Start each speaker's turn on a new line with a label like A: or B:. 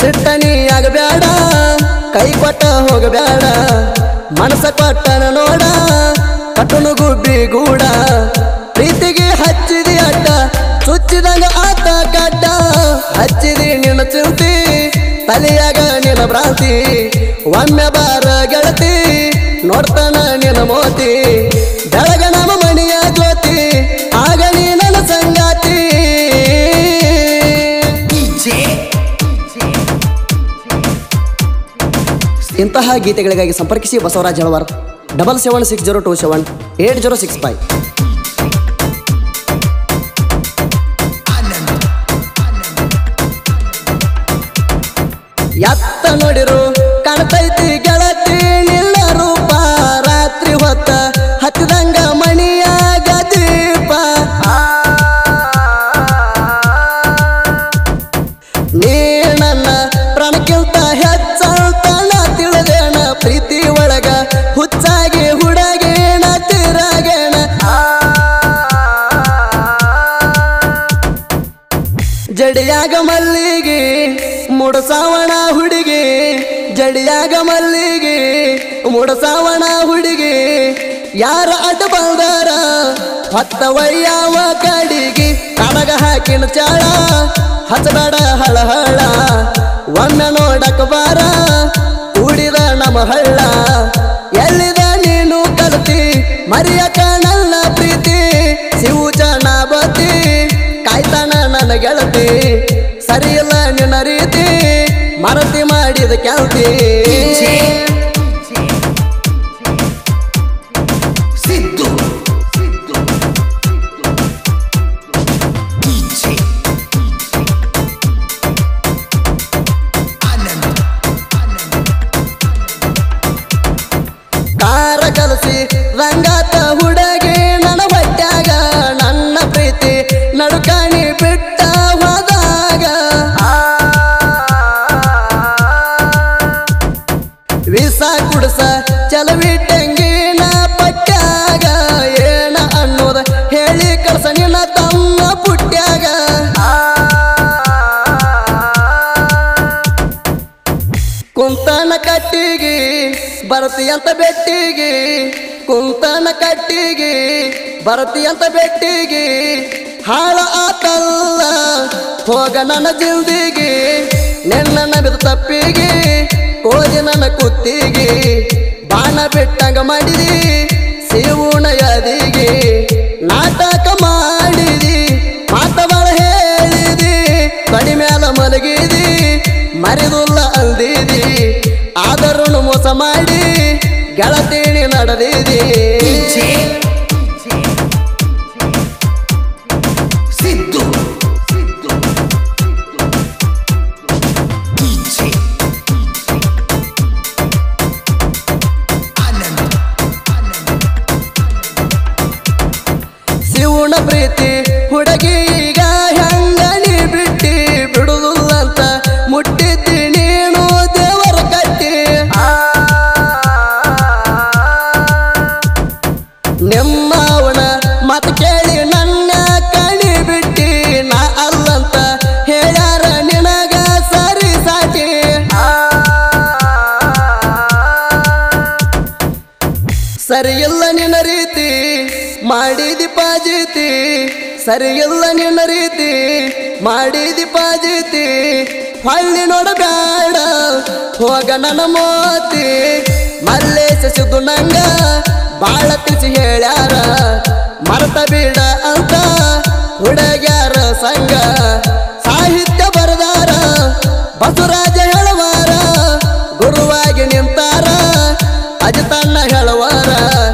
A: ಸಿಟ್ಟನಿ ಆಗಬ್ಯಾಡ ಕೈ ಕೊಟ್ಟ ಹೋಗಬ್ಯಾಡ ಮನಸ ಕೊಟ್ಟನ ನೋಡ ಕಟ್ಟುನು ಗುಬ್ಬಿ ಗೂಡ ಪ್ರೀತಿಗೆ ಹಚ್ಚಿದಿ ಅಡ್ಡ ಚುಚ್ಚಿದಂಗ ಆತ ಗಡ್ಡ ಹಚ್ಚಿದಿ ನಿನ್ನ ಚಿಂತಿ ತಲೆಯಾಗ ನಿನ್ನ ಭ್ರಾಂತಿ ಒಮ್ಮೆ ಬಾರ ಗೆಳತಿ ನೋಡ್ತಾನ ನಿನ್ನ ಮೋತಿ ಬೆಳಗ ನಮ್ಮ ಮಣಿಯ ಜ್ಯೋತಿ ಆಗ ನೀ ನನ್ನ ಸಂಗಾತಿ ಇಂತಹ ಗೀತೆಗಳಿಗಾಗಿ ಸಂಪರ್ಕಿಸಿ Basavaraj Halavar double seven six zero two seven eight zero six five ಎತ್ತ ನೋಡಿರು ಕಾಣ್ತೈತಿ ಗೆಳತಿ ನಿಲ್ಲ ರೂಪ ರಾತ್ರಿ ಹೊತ್ತ ಹತ್ತಿದಂಗ ಮಣಿಯಾಗ ದೀಪ ನೀ ನನ್ನ ಪ್ರಾಣಕ್ಕಿಂತ ಹೆಚ್ಚಂತನ ತಿಳಿದೇಣ ಪ್ರೀತಿ ಒಳಗ ಹುಚ್ಚಾಗಿ ಹುಡಗೇಣ ತಿರಗೇಣ ಜಡಿಯಾಗ ಮಲ್ಲಿಗೆ ಮುಡಸಾವಣ ಹುಡುಗಿ ಜಡಿಯಾಗ ಮಲ್ಲಿಗೆ ಮುಡಸಾವಣ ಹುಡುಗಿ ಯಾರ ಅಡ್ಡ ಬಂದಾರ ಹೊತ್ತ ವಯ್ಯಾವ ಕಡಿಗೆ ಕಡಗ ಹಾಕಿನ ಚಾಳ ಹಚ್ಚಬೇಡ ಹಳ ಹಳ ಒಮ್ಮೆ ನೋಡಕ ಬಾರ ಉಡಿದ ನಮ್ಮ ಹಳ್ಳ ಎಲ್ಲಿದ ನೀನು ಕಲ್ತಿ ಮರಿಯಕ ನನ್ನ ಪ್ರೀತಿ ಶಿವು ಜನ ಬತ್ತಿ ಕಾಯ್ತಾನ ನನ್ನ ಗೆಳತಿ ಸರಿಯಿಲ್ಲ ನಿನ್ನ ರೀತಿ ಮರತಿ ಮಾಡಿದ ಕೆಲ್ತಿ
B: ಸಿದ್ದು DJ ಆನಂದ್
A: ಕಾರ ಕಲಸಿ ರಂಗಾತ ಹುಡುಗಿ ನನ್ನ ಹೊಟ್ಯಾಗ ನನ್ನ ಪ್ರೀತಿ ನಡುಕಾಣಿ ಬಿಟ್ಟ ಹೋದಾಗ ವಿಸ ಕುಡ್ಸ ಚಲವಿಟ್ಟಂಗಿನ ಪಟ್ಯಾಗ ಏನ ಅನ್ನೋದ ಹೇಳಿ ಕಳ್ಸ ನಿನ್ನ ತಮ್ಮ ಪುಟ್ಯಾಗ ಕುಂತನ ಕಟ್ಟಿಗೆ ಬರತಿ ಅಂತ ಬೆಟ್ಟಿಗೆ ಕುಂತನ ಕಟ್ಟಿಗೆ ಬರತಿ ಅಂತ ಬೆಟ್ಟಿಗೆ ಹಾಳ ಆತಲ್ಲ ಹೋಗ ನನ್ನ ಜಿಲ್ದಿಗೆ ನಿನ್ನ ನಬಿದ ತಪ್ಪಿಗೆ ಕೋದಿ ನನ್ನ ಕುತ್ತಿಗೆ ಬಾಣ ಬಿಟ್ಟಂಗ ಮಾಡಿದಿ ಶಿವನ ಯದಿಗೆ ನಾಟಕ ಮಾಡಿದಿ ಮಾತವಳ ಹೇಳಿದಿ ಕಡಿಮ್ಯಾಲ ಮಲಗಿದಿ ಮರಿದುಲ್ಲ ಅಲ್ದಿದಿ ಆದರೂ ಮೋಸ ಮಾಡಿ ಗೆಳತೀನಿ ನಡೆದಿದಿ
B: DJ ಸಿದ್ದು DJ ಆನಂದ್
A: ಶಿವನ ಪ್ರೀತಿ ಹುಡುಗಿ ಈಗ ಹೆಂಗನಿ ಬಿಟ್ಟಿ ಬಿಡುದಿಲ್ಲ ಅಂತ ಮುಟ್ಟಿದ್ದಿ ನೀನು ದೇವರ ಕಟ್ಟಿ ನಿಮ್ಮ ಅವನ ಮಾತು ಕೇಳಿ ನನ್ನ ಕಣಿ ಬಿಟ್ಟಿ ನಾ ಅಲ್ಲಂತ ಹೇಳ್ಯಾರ ನಿನಗ ಸರಿ ಸಾಟಿ ಸರಿಯಿಲ್ಲ ನಿನ್ನ ರೀತಿ ಮಾಡಿದಿ ಪಾಜಿತಿ ಸರಿಯಿಲ್ಲ ನಿನ್ನ ರೀತಿ ಮಾಡಿದಿ ಪಾಜಿತಿ ಹೊಳ್ಳಿ ನೋಡಬೇಡ ಹೋಗ ನನ್ನ ಮೋತಿ ಮಲ್ಲೇಶ ಸಿದ್ದು ನಂಗ ಬಾಳ ತಿಳಿಸಿ ಹೇಳ್ಯಾರ ಮರತ ಬೀಡ ಅಂತ ಹುಡುಗ್ಯಾರ ಸಂಘ ಸಾಹಿತ್ಯ ಬರದಾರ ಬಸವರಾಜ ಹೇಳುವಾರ ಗುರುವಾಗಿ ನಿಂತಾರ ಅಜಿತಣ್ಣ ಹೇಳುವಾರ